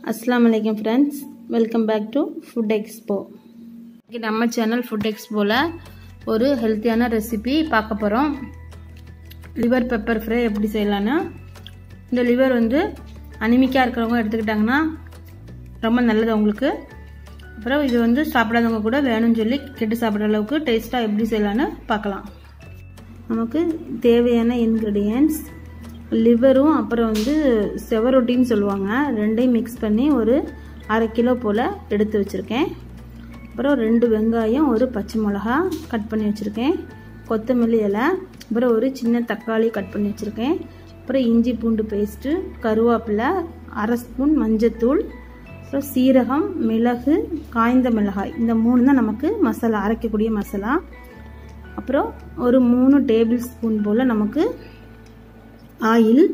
அஸ்லாம் வலைக்கம் friends welcome back to food expo இன்னைக்கு நம்ம சேனல் ஃபுட் எக்ஸ்போவில் ஒரு ஹெல்த்தியான ரெசிபி பார்க்க போகிறோம் லிவர் பெப்பர் ஃப்ரை எப்படி செய்யலான்னு இந்த லிவர் வந்து அனிமிக்காக இருக்கிறவங்க எடுத்துக்கிட்டாங்கன்னா ரொம்ப நல்லது அவங்களுக்கு அப்புறம் இது வந்து சாப்பிடாதவங்க கூட வேணும்னு சொல்லி கெட்டு சாப்பிட்ற அளவுக்கு டேஸ்ட்டாக எப்படி செய்யலான்னு பார்க்கலாம் நமக்கு தேவையான இன்க்ரீடியன்ட்ஸ் லிவரும் அப்புறம் வந்து செவரொட்டின்னு சொல்லுவாங்க ரெண்டையும் மிக்ஸ் பண்ணி ஒரு அரை கிலோ போல் எடுத்து வச்சுருக்கேன் அப்புறம் ரெண்டு வெங்காயம் ஒரு பச்சை மிளகா கட் பண்ணி வச்சுருக்கேன் கொத்தமல்லி இலை அப்புறம் ஒரு சின்ன தக்காளி கட் பண்ணி வச்சுருக்கேன் அப்புறம் இஞ்சி பூண்டு பேஸ்ட்டு கருவேப்பிலை அரை ஸ்பூன் மஞ்சத்தூள் அப்புறம் சீரகம் மிளகு காய்ந்த மிளகாய் இந்த மூணு தான் நமக்கு மசாலா அரைக்கக்கூடிய மசாலா அப்புறம் ஒரு மூணு டேபிள் ஸ்பூன் போல் நமக்கு ஆயில்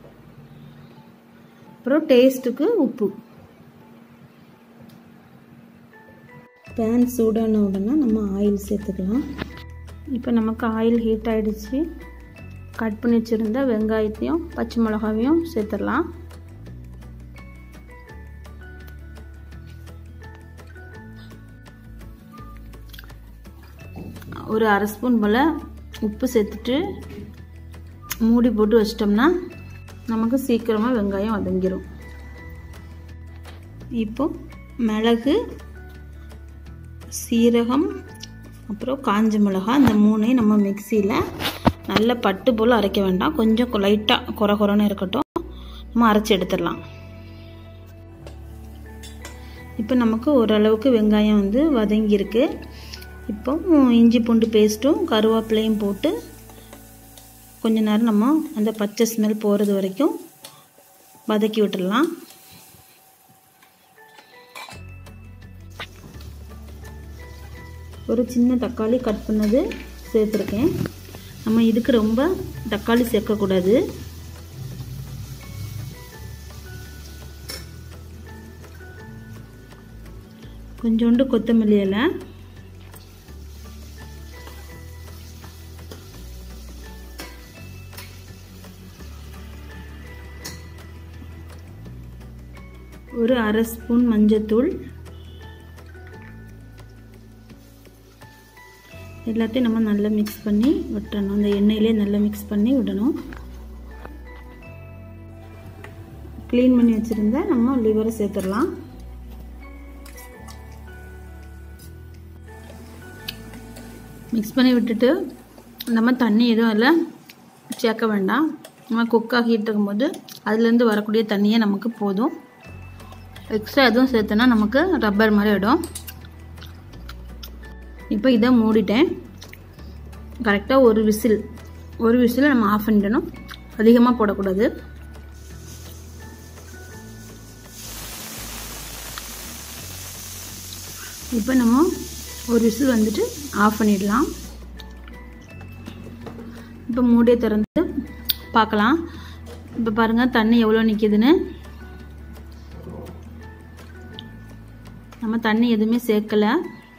அப்புறம் டேஸ்ட்டுக்கு உப்பு பேன் சூடான உடனே நம்ம ஆயில் சேர்த்துக்கலாம் இப்போ நமக்கு ஆயில் ஹீட் ஆகிடுச்சு கட் பண்ணி வச்சுருந்த வெங்காயத்தையும் பச்சை மிளகாவையும் சேர்த்துடலாம் ஒரு அரை ஸ்பூன் போல் உப்பு சேர்த்துட்டு மூடி போட்டு வச்சிட்டோம்னா நமக்கு சீக்கிரமாக வெங்காயம் வதங்கிடும் இப்போ மிளகு சீரகம் அப்புறம் காஞ்ச மிளகாய் இந்த மூணையும் நம்ம மிக்சியில் நல்ல பட்டு போல் அரைக்க வேண்டாம் கொஞ்சம் லைட்டாக குறை குறைன்னு இருக்கட்டும் நம்ம அரைச்சி எடுத்துடலாம் இப்போ நமக்கு ஓரளவுக்கு வெங்காயம் வந்து வதங்கியிருக்கு இப்போ இஞ்சி பூண்டு பேஸ்ட்டும் கருவேப்பிலையும் போட்டு கொஞ்ச நேரம் நம்ம அந்த பச்சை ஸ்மெல் போகிறது வரைக்கும் வதக்கி விட்டுடலாம் ஒரு சின்ன தக்காளி கட் பண்ணது சேர்த்துருக்கேன் நம்ம இதுக்கு ரொம்ப தக்காளி சேர்க்கக்கூடாது கொஞ்சோண்டு கொத்தமல்லி இலை ஒரு அரை ஸ்பூன் மஞ்சத்தூள் எல்லாத்தையும் நம்ம நல்லா மிக்ஸ் பண்ணி விட்டுறணும் அந்த எண்ணெயிலே நல்லா மிக்ஸ் பண்ணி விடணும் க்ளீன் பண்ணி வச்சுருந்த நம்ம லிவரை சேர்த்துடலாம் மிக்ஸ் பண்ணி விட்டுட்டு நம்ம தண்ணி எதுவும் அதில் சேர்க்க வேண்டாம் நம்ம குக் ஆகிட்டு இருக்கும்போது அதுலேருந்து வரக்கூடிய தண்ணியே நமக்கு போதும் எக்ஸ்ட்ரா எதுவும் சேர்த்தோன்னா நமக்கு ரப்பர் மாதிரி ஆகிடும் இப்போ இதை மூடிட்டேன் கரெக்டாக ஒரு விசில் ஒரு விசில் நம்ம ஆஃப் பண்ணிடணும் அதிகமாக போடக்கூடாது இப்போ நம்ம ஒரு விசில் வந்துட்டு ஆஃப் பண்ணிடலாம் இப்போ மூடியை திறந்து பார்க்கலாம் இப்போ பாருங்கள் தண்ணி எவ்வளோ நிற்கிதுன்னு நம்ம தண்ணி எதுவுமே சேர்க்கலை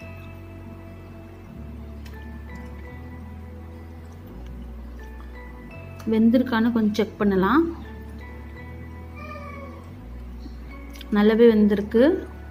வெந்திருக்கான்னு கொஞ்சம் செக் பண்ணலாம் நல்லாவே வெந்திருக்கு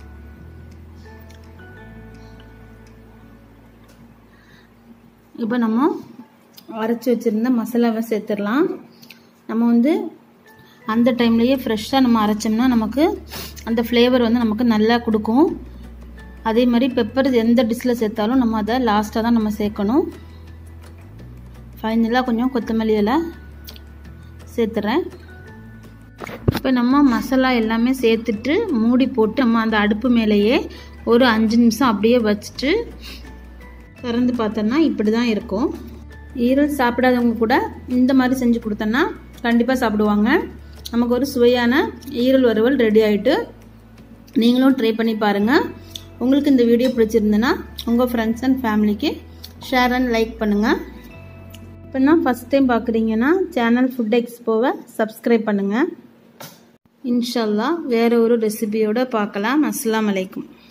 இப்போ நம்ம அரைச்சி வச்சுருந்த மசாலாவை சேர்த்துடலாம் நம்ம வந்து அந்த டைம்லேயே ஃப்ரெஷ்ஷாக நம்ம அரைச்சோம்னா நமக்கு அந்த ஃப்ளேவர் வந்து நமக்கு நல்லா கொடுக்கும் அதே மாதிரி பெப்பர் எந்த டிஷ்ஷில் சேர்த்தாலும் நம்ம அதை லாஸ்ட்டாக தான் நம்ம சேர்க்கணும் ஃபைனலாக கொஞ்சம் கொத்தமல்லி இலை சேர்த்துறேன் இப்போ நம்ம மசாலா எல்லாமே சேர்த்துட்டு மூடி போட்டு நம்ம அந்த அடுப்பு மேலேயே ஒரு அஞ்சு நிமிஷம் அப்படியே வச்சுட்டு திறந்து பார்த்தோன்னா இப்படி தான் இருக்கும் ஈரல் சாப்பிடாதவங்க கூட இந்த மாதிரி செஞ்சு கொடுத்தோன்னா கண்டிப்பாக சாப்பிடுவாங்க நமக்கு ஒரு சுவையான ஈரல் வறுவல் ரெடி ஆகிட்டு நீங்களும் ட்ரை பண்ணி பாருங்கள் உங்களுக்கு இந்த வீடியோ பிடிச்சிருந்ததுன்னா உங்கள் ஃப்ரெண்ட்ஸ் அண்ட் ஃபேமிலிக்கு ஷேர் அண்ட் லைக் பண்ணுங்கள் இப்போ நான் ஃபஸ்ட் டைம் பார்க்குறீங்கன்னா சேனல் ஃபுட் எக்ஸ்போவை சப்ஸ்கிரைப் பண்ணுங்கள் இன்ஷல்லா வேறு ஒரு ரெசிபியோடு பார்க்கலாம் அஸ்லாம் வலைக்கும்